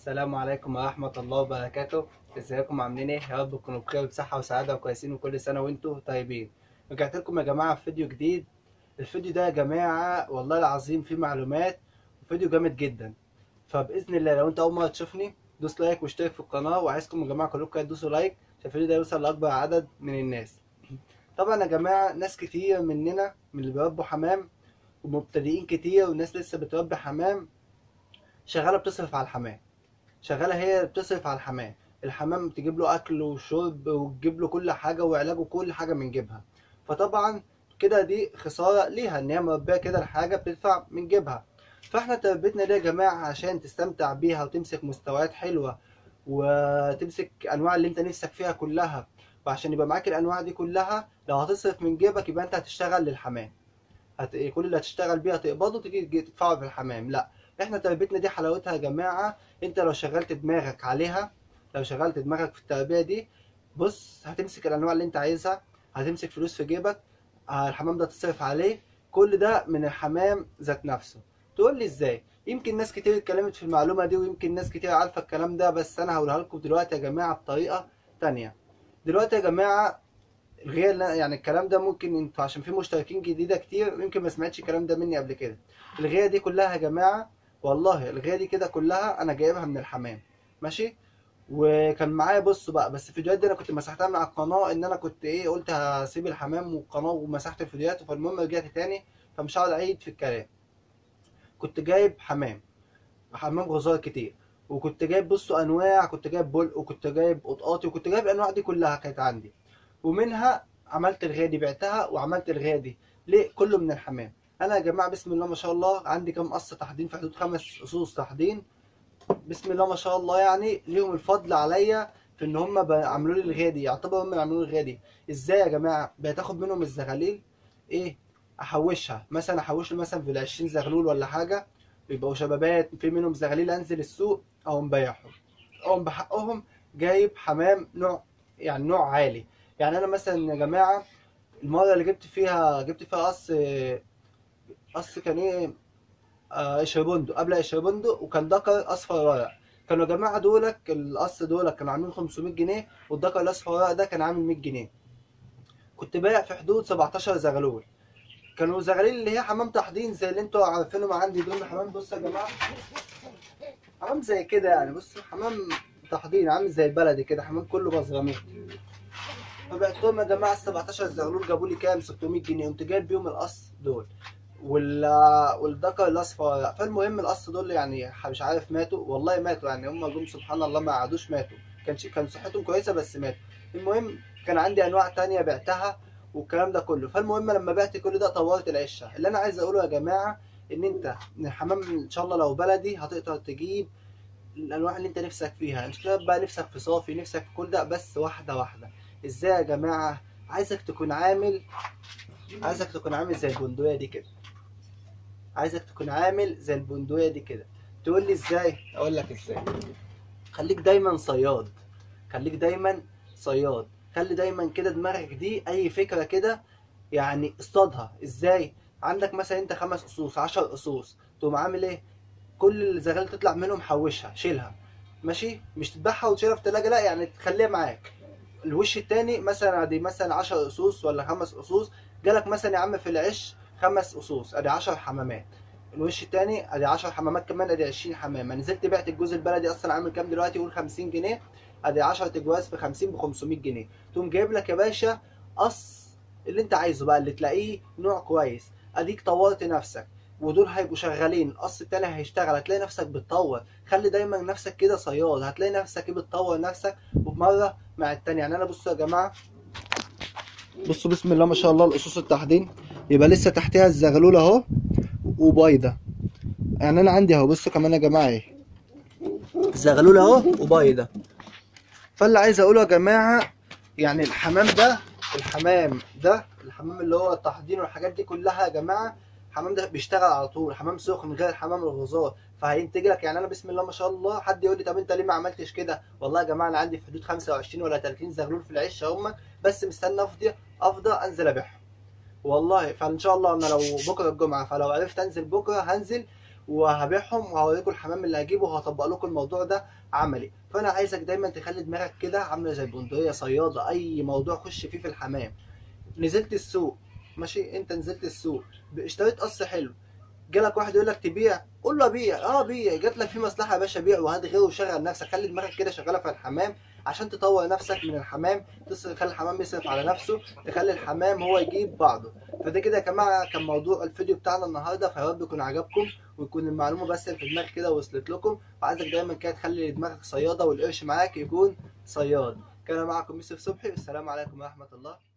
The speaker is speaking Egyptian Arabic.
السلام عليكم ورحمة الله وبركاته ازيكم عاملين ايه يا رب تكونوا بخير بصحة وسعادة وكويسين وكل سنة وانتم طيبين رجعت لكم يا جماعة في فيديو جديد الفيديو ده يا جماعة والله العظيم فيه معلومات وفيديو جامد جدا فبإذن الله لو انت أول مرة تشوفني دوس لايك واشترك في القناة وعايزكم يا جماعة كلكم كده تدوسوا لايك عشان الفيديو ده يوصل لأكبر عدد من الناس طبعا يا جماعة ناس كتير مننا من اللي بيربوا حمام ومبتدئين كتير وناس لسه بتربي حمام شغالة بتصرف على الحمام شغاله هي اللي بتصرف على الحمام الحمام تجيب له اكل وشرب وتجيب له كل حاجه وعلاجه كل حاجه من جيبها فطبعا كده دي خساره ليها ان هي مربيه كده الحاجه بتدفع من جيبها فاحنا تربيتنا دي يا جماعه عشان تستمتع بيها وتمسك مستويات حلوه وتمسك انواع اللي انت نفسك فيها كلها وعشان يبقى معاك الانواع دي كلها لو هتصرف من جيبك يبقى انت هتشتغل للحمام هت... كل اللي هتشتغل بيه هتقبضه تيجي تجي تدفعه في الحمام لا احنا تربيتنا دي حلاوتها يا جماعه انت لو شغلت دماغك عليها لو شغلت دماغك في التربيه دي بص هتمسك الانواع اللي انت عايزها هتمسك فلوس في جيبك آه، الحمام ده تصرف عليه كل ده من الحمام ذات نفسه تقول لي ازاي يمكن ناس كتير اتكلمت في المعلومه دي ويمكن ناس كتير عارفه الكلام ده بس انا هقولها لكم دلوقتي يا جماعه بطريقه تانية دلوقتي يا جماعه غير لا- يعني الكلام ده ممكن انتوا عشان في مشتركين جديده كتير يمكن ما سمعتش الكلام ده مني قبل كده الغايه دي كلها يا جماعه والله الغايه دي كده كلها انا جايبها من الحمام ماشي وكان معايا بصوا بقى بس الفيديوهات دي انا كنت مسحتها من على القناه ان انا كنت ايه قلت هسيب الحمام والقناه ومسحت الفيديوهات فالمهم رجعت تاني فمش هقعد اعيد في الكلام كنت جايب حمام حمام غزار كتير وكنت جايب بصوا انواع كنت جايب بلق وكنت جايب قطقاطي وكنت جايب الانواع دي كلها كانت عندي ومنها عملت الغادي بعتها وعملت الغادي ليه كله من الحمام انا يا جماعه بسم الله ما شاء الله عندي كام قصه تحضين في حدود خمس قصوص تحضين بسم الله ما شاء الله يعني ليهم الفضل عليا في ان هم عملوا لي الغادي يعتبر هم اللي عملوا لي الغادي ازاي يا جماعه بتاخد منهم الزغاليل ايه احوشها مثلا احوش لي مثلا في ال 20 زغلول ولا حاجه يبقوا شبابات في منهم زغاليل انزل السوق او مبيعهم او بحقهم جايب حمام نوع يعني نوع عالي يعني انا مثلا يا جماعه المره اللي جبت فيها جبت فيها قص قص كان ايه آه اشربندو قبل اشربندو وكان دكر اصفر ورق كانوا يا جماعه دولك القص دولك كانوا عاملين 500 جنيه والدكر الاصفر ورق ده كان عامل 100 جنيه كنت بايع في حدود 17 زغلول كانوا زغاليل اللي هي حمام تحضين زي اللي انتوا عارفينهم عندي دول حمام بصوا يا جماعه حمام زي كده يعني بصوا حمام تحضين عامل زي البلدي كده حمام كله بزراميط فبعتهم يا جماعه ال 17 زغلول جابوا لي كام 600 جنيه قمت جايب بيهم القص دول وال والذكر الاصفر فالمهم القص دول يعني مش عارف ماتوا والله ماتوا يعني هم جم سبحان الله ما قعدوش ماتوا كان شي- كان صحتهم كويسه بس ماتوا المهم كان عندي انواع تانية بعتها والكلام ده كله فالمهم لما بعت كل ده طورت العشه اللي انا عايز اقوله يا جماعه ان انت من الحمام ان شاء الله لو بلدي هتقدر تجيب الانواع اللي انت نفسك فيها مش كده بقى نفسك في صافي نفسك في كل ده بس واحده واحده ازاي يا جماعه عايزك تكون عامل عايزك تكون عامل زي البندقيه دي كده عايزك تكون عامل زي البندقيه دي كده تقول لي ازاي اقول لك ازاي خليك دايما صياد خليك دايما صياد خلي دايما كده دماغك دي اي فكره كده يعني اصطادها ازاي عندك مثلا انت خمس قصوص عشر قصوص تقوم عامل ايه كل الزغال تطلع منهم حوشها شيلها ماشي مش تذبحها وتشيلها في التلاجة لا يعني تخليها معاك الوش التاني مثلا ادي مثلا 10 قصوص ولا خمس قصوص جالك مثلا يا عم في العش خمس قصوص ادي 10 حمامات الوش التاني ادي 10 حمامات كمان ادي 20 حمامه نزلت بعت الجوز البلدي اصلا عامل كام دلوقتي قول 50 جنيه ادي 10 تجواز ب 50 ب 500 جنيه تقوم جايب لك يا باشا قص اللي انت عايزه بقى اللي تلاقيه نوع كويس اديك طورت نفسك ودول هيبقوا شغالين القص التاني هيشتغل هتلاقي نفسك بتطور خلي دايما نفسك كده صياد هتلاقي نفسك ايه بتطور نفسك وبمره مع التاني يعني انا بصوا يا جماعه بصوا بسم الله ما شاء الله القصوص التحضين يبقى لسه تحتها الزغلول اهو وبيضه يعني انا عندي اهو بصوا كمان يا جماعه ايه زغلول اهو وبيضه فاللي عايز اقوله يا جماعه يعني الحمام ده الحمام ده الحمام اللي هو التحضير والحاجات دي كلها يا جماعه الحمام ده بيشتغل على طول حمام سخن غير الحمام الغزار فهينتج لك يعني انا بسم الله ما شاء الله حد يقول لي طب انت ليه ما عملتش كده والله يا جماعه انا عندي في حدود 25 ولا 30 زغلول في العش هم بس مستني افضي افضى انزل ابيعهم والله فان شاء الله انا لو بكره الجمعه فلو عرفت انزل بكره هنزل وهبيعهم وهوريكم الحمام اللي هجيبه وهطبق لكم الموضوع ده عملي فانا عايزك دايما تخلي دماغك كده عامله زي البندقيه صياده اي موضوع خش فيه في الحمام نزلت السوق ماشي انت نزلت السوق اشتريت قص حلو جالك واحد يقول لك تبيع قول له بيع اه بيع جات لك في مصلحه يا باشا بيع وهات غيره وشغل نفسك خلي دماغك كده شغاله في الحمام عشان تطور نفسك من الحمام تصرف تخلي الحمام يصرف على نفسه تخلي الحمام هو يجيب بعضه فده كده يا جماعه كان موضوع الفيديو بتاعنا النهارده فيا رب يكون عجبكم ويكون المعلومه بس في دماغك كده وصلت لكم وعايزك دايما كده تخلي دماغك صياده والقرش معاك يكون صياد كان معكم يوسف صبحي والسلام عليكم ورحمه الله